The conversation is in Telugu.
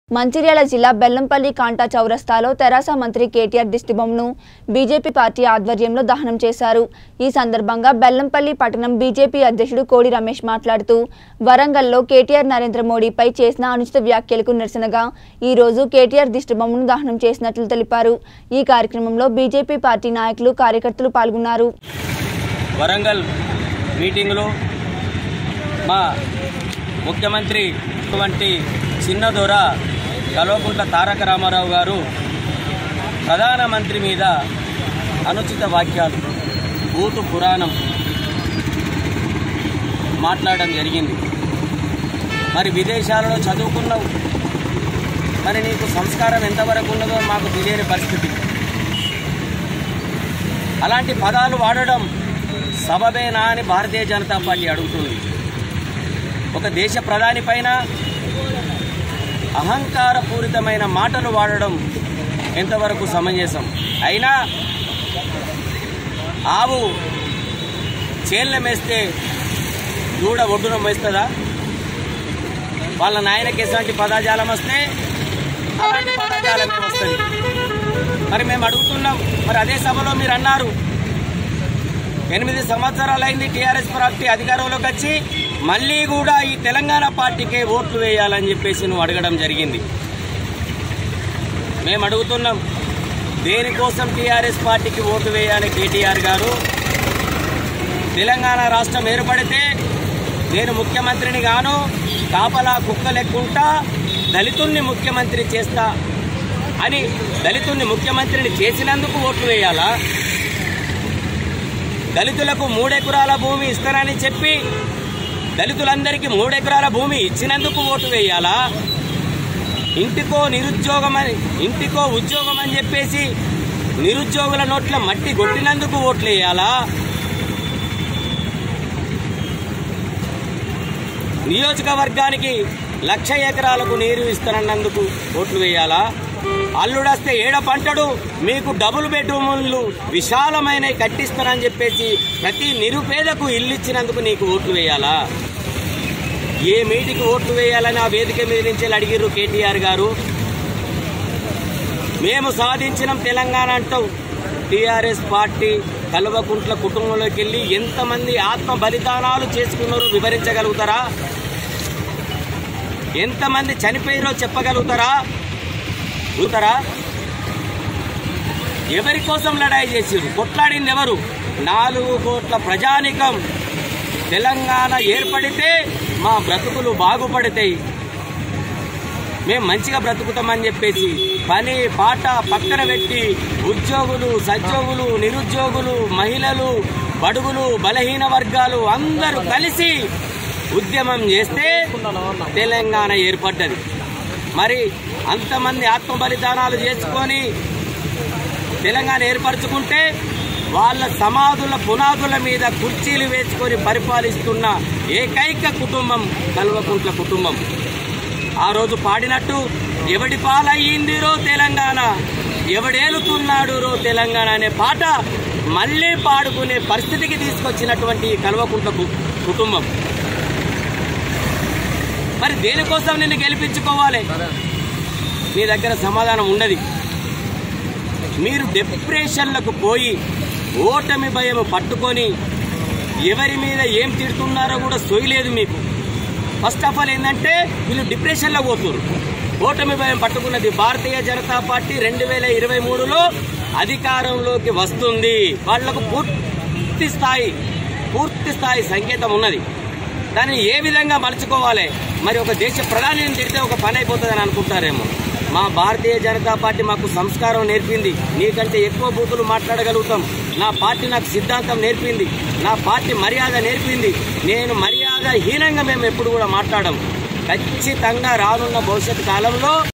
మంచిర్యాల జిల్లా బెల్లంపల్లి కాంటా చౌరస్తాలో తెరాస మంత్రి కేటీఆర్ దిష్టిబొమ్మను బీజేపీ పార్టీ ఆధ్వర్యంలో దహనం చేశారు ఈ సందర్భంగా బెల్లంపల్లి పట్టణం బీజేపీ అధ్యక్షుడు కోడి రమేష్ మాట్లాడుతూ వరంగల్లో కేటీఆర్ నరేంద్ర మోడీపై చేసిన అనుచిత వ్యాఖ్యలకు నిరసనగా ఈ రోజు కేటీఆర్ దిష్టిబొమ్మను దహనం చేసినట్లు తెలిపారు ఈ కార్యక్రమంలో బీజేపీ పార్టీ నాయకులు కార్యకర్తలు పాల్గొన్నారు వరంగల్ మీటింగ్లో మా ముఖ్యమంత్రి అటువంటి చిన్న దొర కల్వకుంట్ల తారక రామారావు గారు ప్రధానమంత్రి మీద అనుచిత వాక్యాలు భూతు పురాణం మాట్లాడడం జరిగింది మరి విదేశాలలో చదువుకున్నావు మరి నీకు సంస్కారం ఎంతవరకు ఉన్నదో మాకు తెలియని పరిస్థితి అలాంటి పదాలు వాడడం సబబేనా అని భారతీయ జనతా పార్టీ అడుగుతుంది ఒక దేశ ప్రధాని పైన అహంకారపూరితమైన మాటలు వాడడం ఎంతవరకు సమంజసం అయినా ఆవు చేళ్ళ మేస్తే దూడ ఒడ్డున మేస్తుందా వాళ్ళ నాయనకి ఎలాంటి పదాజాలం వస్తే అలాంటి పదాజాలమే వస్తుంది మరి మేము అడుగుతున్నాం మరి అదే సభలో మీరు అన్నారు ఎనిమిది సంవత్సరాలు అయింది టీఆర్ఎస్ పార్టీ అధికారంలోకి వచ్చి మళ్ళీ కూడా ఈ తెలంగాణ పార్టీకే ఓట్లు వేయాలని చెప్పేసి నువ్వు అడగడం జరిగింది మేము అడుగుతున్నాం దేనికోసం టీఆర్ఎస్ పార్టీకి ఓటు వేయాలి కేటీఆర్ గారు తెలంగాణ రాష్ట్రం ఏర్పడితే నేను ముఖ్యమంత్రిని గాను కాపలా కుక్క లెక్కుంటా దళితుణ్ణి ముఖ్యమంత్రి చేస్తా అని దళితుణ్ణి ముఖ్యమంత్రిని చేసినందుకు ఓట్లు వేయాలా దళితులకు మూడెకరాల భూమి ఇస్తానని చెప్పి దళితులందరికీ మూడెకరాల భూమి ఇచ్చినందుకు ఓటు వేయాలా ఇంటికో నిరుద్యోగం అని ఇంటికో ఉద్యోగం అని చెప్పేసి నిరుద్యోగుల నోట్ల మట్టి కొట్టినందుకు ఓట్లు వేయాలా నియోజకవర్గానికి లక్ష ఎకరాలకు నీరు ఇస్తానన్నందుకు ఓట్లు వేయాలా అల్లుడస్తే ఏడ పంటడు మీకు డబుల్ బెడ్రూములు విశాలమైన కట్టిస్తానని చెప్పేసి ప్రతి నిరుపేదకు ఇల్లు ఇచ్చినందుకు నీకు ఓట్లు వేయాలా ఏ మీటికి ఓట్లు వేయాలని ఆ వేదిక మీద నుంచి అడిగిర్రు కేటీఆర్ గారు మేము సాధించిన తెలంగాణ అంటాం టీఆర్ఎస్ పార్టీ కల్వకుంట్ల కుటుంబంలోకి వెళ్ళి ఎంతమంది ఆత్మ బలిదానాలు చేసుకున్నారో వివరించగలుగుతారా ఎంతమంది చనిపోయారో చెప్పగలుగుతారా చూతారా ఎవరి కోసం లడాయి చేసిరు కొట్లాడింది ఎవరు నాలుగు కోట్ల ప్రజానికం తెలంగాణ ఏర్పడితే మా బ్రతుకులు బాగుపడతాయి మేము మంచిగా బ్రతుకుతామని చెప్పేసి పని పాట పక్కన పెట్టి ఉద్యోగులు సద్యోగులు నిరుద్యోగులు మహిళలు బడుగులు బలహీన వర్గాలు అందరూ కలిసి ఉద్యమం చేస్తే తెలంగాణ ఏర్పడ్డది మరి అంతమంది ఆత్మ బలిదానాలు చేసుకొని తెలంగాణ ఏర్పరచుకుంటే వాళ్ళ సమాధుల పునాదుల మీద కుర్చీలు వేసుకొని పరిపాలిస్తున్న ఏకైక కుటుంబం కల్వకుంట్ల కుటుంబం ఆ రోజు పాడినట్టు ఎవడి పాలయ్యిందిరో తెలంగాణ ఎవడేలుతున్నాడు రో తెలంగాణ అనే పాట మళ్ళీ పాడుకునే పరిస్థితికి తీసుకొచ్చినటువంటి ఈ కల్వకుంట్ల కు- కుటుంబం మరి దేనికోసం నిన్ను గెలిపించుకోవాలి మీ దగ్గర సమాధానం ఉన్నది మీరు డిప్రెషన్లకు పోయి ఓటమి భయం పట్టుకొని ఎవరి మీద ఏం తిడుతున్నారో కూడా సోయలేదు మీకు ఫస్ట్ ఆఫ్ ఆల్ ఏంటంటే వీళ్ళు డిప్రెషన్లో పోతున్నారు ఓటమి భయం పట్టుకున్నది భారతీయ జనతా పార్టీ రెండు వేల ఇరవై మూడులో అధికారంలోకి వస్తుంది వాళ్లకు పూర్తి స్థాయి పూర్తి స్థాయి సంకేతం ఉన్నది దాన్ని ఏ విధంగా మలుచుకోవాలి మరి ఒక దేశ ప్రధానిని తిడితే ఒక పని అయిపోతుందని అనుకుంటారేమో మా భారతీయ జనతా పార్టీ మాకు సంస్కారం నేర్పింది నీకంటే ఎక్కువ బూతులు మాట్లాడగలుగుతాం నా పార్టీ నాకు సిద్ధాంతం నేర్పింది నా పార్టీ మర్యాద నేర్పింది నేను మర్యాద హీనంగా మేము ఎప్పుడు కూడా మాట్లాడడం ఖచ్చితంగా రానున్న భవిష్యత్ కాలంలో